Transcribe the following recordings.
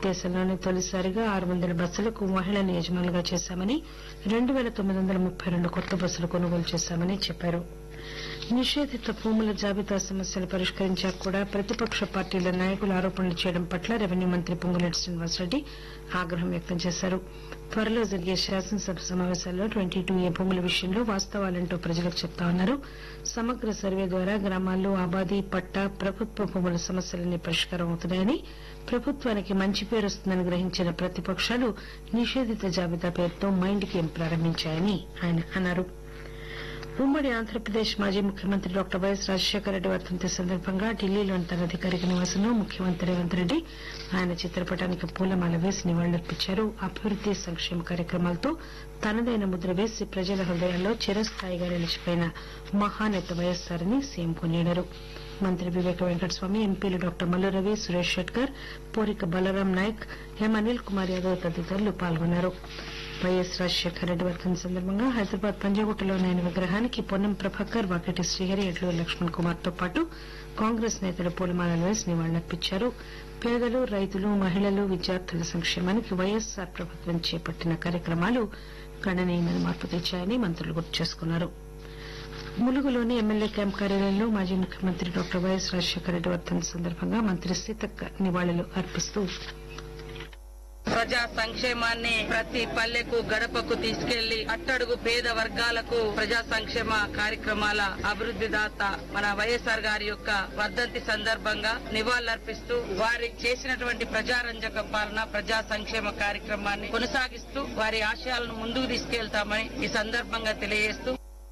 దేశంలోనే తొలిసారిగా ఆరు వందల బస్సులకు మహిళలను యజమానులుగా చేశామని రెండు పేల తొమ్మిది వందల ముప్పై రెండు కొత్త బస్సులు కొనుగోలు చేశామని చెప్పారు నిషేధిత భూముల జాబితా సమస్యలు పరిష్కరించాక కూడా ప్రతిపక్ష పార్టీల నాయకులు ఆరోపణలు చేయడం పట్ల రెవెన్యూ మంత్రి పొంగులేటి శ్రీనివాసరెడ్డి ఆగ్రహం వ్యక్తం చేశారు త్వరలో జరిగే శాసనసభ సమావేశాల్లో ట్వంటీ టూ ఏ భూముల విషయంలో వాస్తవాలేంటో ప్రజలకు చెప్తామన్నారు సమగ్ర సర్వే ద్వారా గ్రామాల్లో ఆబాది పట్టా ప్రభుత్వ భూముల సమస్యలన్నీ పరిష్కారం అవుతున్నాయని ప్రభుత్వానికి మంచి పేరు వస్తుందని గ్రహించిన ప్రతిపక్షాలు నిషేధిత జాబితా పేరుతో మైండ్ గేమ్ ప్రారంభించాయని ఆయన అన్నారు ఉమ్మడి ఆంధ్రప్రదేశ్ మాజీ ముఖ్యమంత్రి డాక్టర్ వైఎస్ రాజశేఖర రెడ్డి వర్ధంతి సందర్భంగా ఢిల్లీలోని తన అధికారిక నివాసంలో ముఖ్యమంత్రి రేవంత్ రెడ్డి ఆయన చిత్రపటానికి పూలమాల వేసి నివాళులర్పించారు అభివృద్ది సంక్షేమ కార్యక్రమాలతో తనదైన ముద్ర వేసి ప్రజల హృదయాల్లో చిరస్థాయిగా నిలిచిపోయిన మహానేత వైఎస్సార్ అని సీఎం కొనియాడారు మంత్రి వివేక వెంకటస్వామి ఎంపీలు డాక్టర్ మల్లురవి సురేష్ షెట్కర్ పోరిక బలరాం నాయక్ ఎం అనిల్ కుమార్ యాదవ్ తదితరులు పాల్గొన్నారు వైఎస్ రాజశేఖర రెడ్డి వర్ధంతి సందర్భంగా హైదరాబాద్ పంజాగుట్టలోని ఆయన విగ్రహానికి పొన్నం ప్రభాకర్ వాకటి శ్రీహరి ఎడ్లూరు లక్ష్మణ్ కుమార్ తో పాటు కాంగ్రెస్ నేతలు పూలమాలలు వేసి నివాళులర్పించారు పేదలు రైతులు మహిళలు విద్యార్థుల సంక్షేమానికి వైఎస్సార్ ప్రభుత్వం చేపట్టిన కార్యక్రమాలు గణనీయమైన మార్పు తెచ్చాయని మంత్రులు గుర్తు చేసుకున్నారు ములుగులోని ఎమ్మెల్యే క్యాంప్ కార్యాలయంలో మాజీ ముఖ్యమంత్రి డాక్టర్ వైఎస్ రాజశేఖర రెడ్డి వర్ధంతి సందర్భంగా మంత్రి సీతక్క నివాళులు అర్పిస్తూ ప్రజా సంక్షేమాన్ని ప్రతి పల్లెకు గడపకు తీసుకెళ్లి అట్టడుగు పేద వర్గాలకు ప్రజా సంక్షేమ కార్యక్రమాల అభివృద్ధి దాత మన వైఎస్ఆర్ గారి యొక్క వర్ధంతి సందర్భంగా నివాళులర్పిస్తూ వారి చేసినటువంటి ప్రజారంజక పాలన ప్రజా సంక్షేమ కార్యక్రమాన్ని కొనసాగిస్తూ వారి ఆశయాలను ముందుకు తీసుకెళ్తామని ఈ సందర్భంగా తెలియజేస్తూ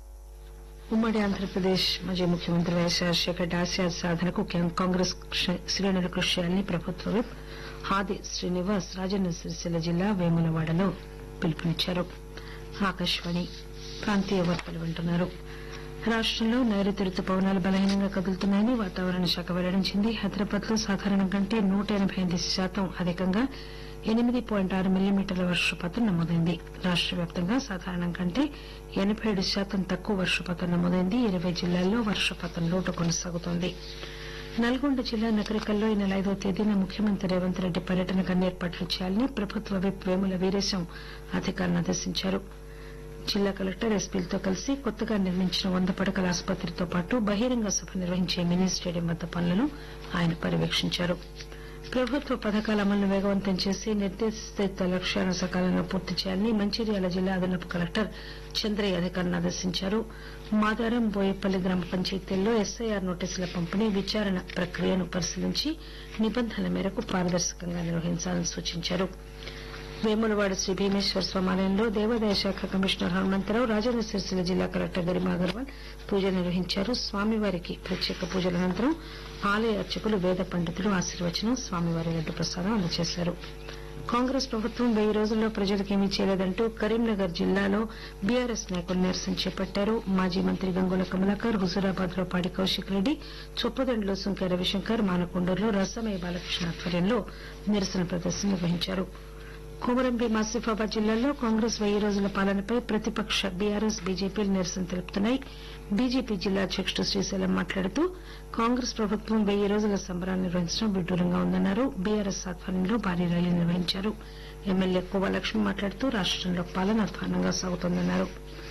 ఉమ్మడి ఆంధ్రప్రదేశ్ మాజీ ముఖ్యమంత్రి వైఎస్ రాజశేఖర రెడ్డి ఆశయ సాధనకు కేం- కాంగ్రెస్ కృషి- శ్రేణులు కృషి చేయాలని ప్రభుత్వ విప్ హాది శ్రీనివాస్ రాజన్న సిరిసిల్ల జిల్లా వేములవాడలో పిలుపునిచ్చారు ఆకాశవాణి ప్రాంతీయ వార్తలు వింటున్నారు రాష్టంలో నైరుతి రుతుపవనాలు బలహీనంగా కదులుతున్నాయని వాతావరణ శాఖ వెల్లడించింది హైదరాబాద్ లో సాధారణం కంటే నూట ఎనబై ఎనిమిది శాతం అధికంగా ఎనిమిది పాయింట్ ఆరు మిల్లీమీటర్ల వర్షపాతం నమోదైంది రాష్ట వ్యాప్తంగా సాధారణం కంటే ఎనబై ఏడు శాతం తక్కువ వర్షపాతం నమోదైంది ఇరవై జిల్లాల్లో వర్షపాతం లోటు కొనసాగుతోంది నల్గొండ జిల్లా నగరికల్లో ఈ నెల ఐదో తేదీన ముఖ్యమంత్రి రేవంత్ రెడ్డి పర్యటనకు అన్ని ఏర్పాట్లు చేయాలని ప్రభుత్వ విప్ వేముల వీరేశం అధికారులను ఆదేశించారు జిల్లా కలెక్టర్ ఎస్పీలతో కలిసి కొత్తగా నిర్మించిన వంద పడకల ఆసుపత్రితో పాటు బహిరంగ సభ నిర్వహించే మినీ స్టేడియం వద్ద పనులను ఆయన పర్యవేక్షించారు ప్రభుత్వ పథకాల అమలును వేగవంతం చేసి నిర్దేశిత లక్ష్యాలను సకాలంలో పూర్తి చేయాలని మంచిర్యాల జిల్లా అదనపు కలెక్టర్ చంద్రయ్య అధికారులను ఆదేశించారు మాదారం బోయపల్లి గ్రామ పంచాయతీల్లో ఎస్ఐఆర్ నోటీసుల పంపిణీ విచారణ ప్రక్రియను పరిశీలించి నిబంధనల మేరకు పారదర్శకంగా నిర్వహించాలని సూచించారు వేములవాడ శ్రీ భీమేశ్వర స్వామాలయంలో దేవాదాయ శాఖ కమిషనర్ హనుమంతరావు రాజన్న సిరిసిల్ల జిల్లా కలెక్టర్ గరిమా అగర్వాల్ పూజలు నిర్వహించారు స్వామివారికి ప్రత్యేక పూజల అనంతరం ఆలయ అర్చకులు వేద పండితులు ఆశీర్వచనం స్వామివారి లడ్డు ప్రసాదం అందజేశారు కాంగ్రెస్ ప్రభుత్వం వెయ్యి రోజుల్లో ప్రజలకు ఏమీ చేయలేదంటూ కరీంనగర్ జిల్లాలో బీఆర్ఎస్ నాయకులు నిరసన చేపట్టారు మాజీ మంత్రి గంగుల కమలాకర్ హుజూరాబాద్ లో పాడి కౌశిక్ రెడ్డి చొప్పదండిలో సుంకె రవిశంకర్ మానకొండూరులో రసమయ్య బాలకృష్ణ ఆధ్వర్యంలో నిరసన ప్రదర్శన నిర్వహించారు కొమరం భీం ఆసిఫాబాద్ జిల్లాలో కాంగ్రెస్ వెయ్యి రోజుల పాలనపై ప్రతిపక్ష బీఆర్ఎస్ బీజేపీలు నిరసన తెలుపుతున్నాయి బీజేపీ జిల్లా అధ్యకుడు శ్రీశైలం మాట్లాడుతూ కాంగ్రెస్ ప్రభుత్వం వెయ్యి రోజుల సంబరాలు నిర్వహించడం విడ్డూరంగా ఉందన్నారు బీఆర్ఎస్ ఆధ్వర్యంలో భారీ ర్యాలీ నిర్వహించారు ఎమ్మెల్యే కోవా లక్ష్మి మాట్లాడుతూ రాష్టంలో పాలన అధ్వానంగా సాగుతోందన్నారు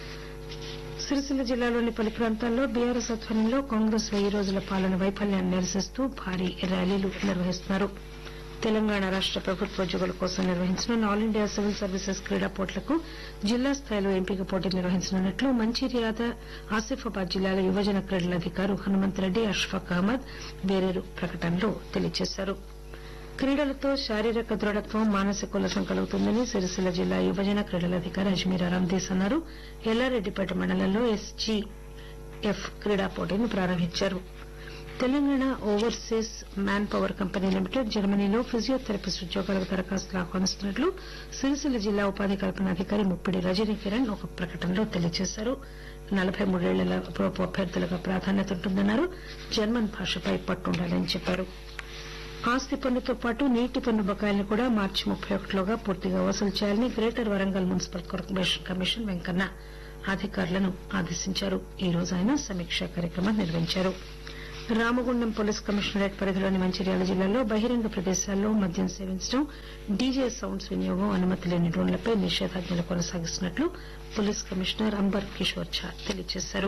సిరిసిల్ల జిల్లాలోని పలు ప్రాంతాల్లో బీఆర్ఎస్ ఆధ్వర్యంలో కాంగ్రెస్ వెయ్యి రోజుల పాలన వైఫల్యాన్ని నిరసిస్తూ భారీ ర్యాలీలు నిర్వహిస్తున్నారు తెలంగాణ రాష్ట ప్రభుత్వ ఉద్యోగుల కోసం నిర్వహించిన ఆల్ ఇండియా సివిల్ సర్వీసెస్ క్రీడా పోటీలకు జిల్లా స్థాయిలో ఎంపిక పోటీలు నిర్వహించనున్నట్లు మంచిర్యాల ఆసిఫాబాద్ జిల్లాల యువజన క్రీడల అధికారు హనుమంతరెడ్డి అష్ఫాక్ అహ్మద్ వేరేరు ప్రకటనలో తెలియజేశారు క్రీడలతో శారీరక దృఢత్వం మానసిక ఉల్లాసం కలుగుతుందని సిరిసిల్ల జిల్లా యువజన క్రీడల అధికారి అజ్మీర్ అరాందేశ్ అన్నారు ఎల్లారెడ్డిపేట మండలంలో ఎస్జీఎఫ్ క్రీడా పోటీని ప్రారంభించారు Telangana overseas manpower company limited జర్మనీలో ఫిజియోథెరపిస్ట్ ఉద్యోగాలకు దరఖాస్తులు ఆహ్వానిస్తున్నట్లు సిరిసిల్ల జిల్లా ఉపాధి కల్పన అధికారి ముప్పిడి రజనీ కిరణ్ ఒక ప్రకటనలో తెలియజేశారు నలభై మూడేళ్ల లోపు అభ్యర్థులకు ప్రాధాన్యత ఉంటుందన్నారు జర్మన్ భాషపై పట్టుండాలని చెప్పారు ఆస్తి పన్నుతో పాటు నీటి పన్ను బకాయిలను కూడా మార్చి ముప్పై ఒకటిలోగా పూర్తిగా వసూలు చేయాలని greater Warangal municipal corporation commission Venkanna అధికారులను ఆదేశించారు ఈ రోజు ఆయన సమీక్షా కార్యక్రమం నిర్వహించారు రామగుండం పోలీస్ కమిషనరేట్ పరిధిలోని మంచిర్యాల జిల్లాలో బహిరంగ ప్రదేశాల్లో మద్యం సేవించడం డీజే సౌండ్స్ వినియోగం అనుమతి లేని డ్రోన్లపై నిషేధాజ్ఞలు కొనసాగిస్తున్నట్లు పోలీస్ కమిషనర్ అంబర్ కిషోర్ ఝా తెలియజేశారు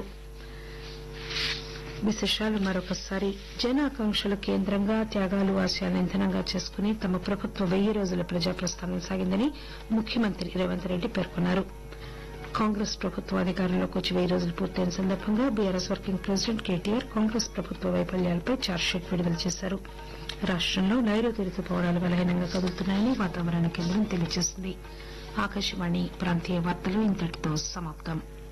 విశేషాలు మరొకసారి జన ఆకాంక్షల కేంద్రంగా త్యాగాలు ఆశయాలను ఇంధనంగా చేసుకుని తమ ప్రభుత్వం వెయ్యి రోజుల ప్రజా ప్రస్థానం సాగిందని ముఖ్యమంత్రి రేవంత్ రెడ్డి పేర్కొన్నారు కాంగ్రెస్ ప్రభుత్వం అధికారంలోకి వచ్చి వెయ్యి రోజులు పూర్తయిన సందర్భంగా BRS working president KTR Congress ప్రభుత్వ వైఫల్యాలపై ఛార్జ్షీట్ విడుదల చేశారు రాష్టంలో నైరుతి రుతుపవనాలు బలహీనంగా కదులుతున్నాయని వాతావరణ కేంద్రం తెలియజేసింది ఆకాశవాణి ప్రాంతీయ వార్తలు ఇంతటితో సమాప్తం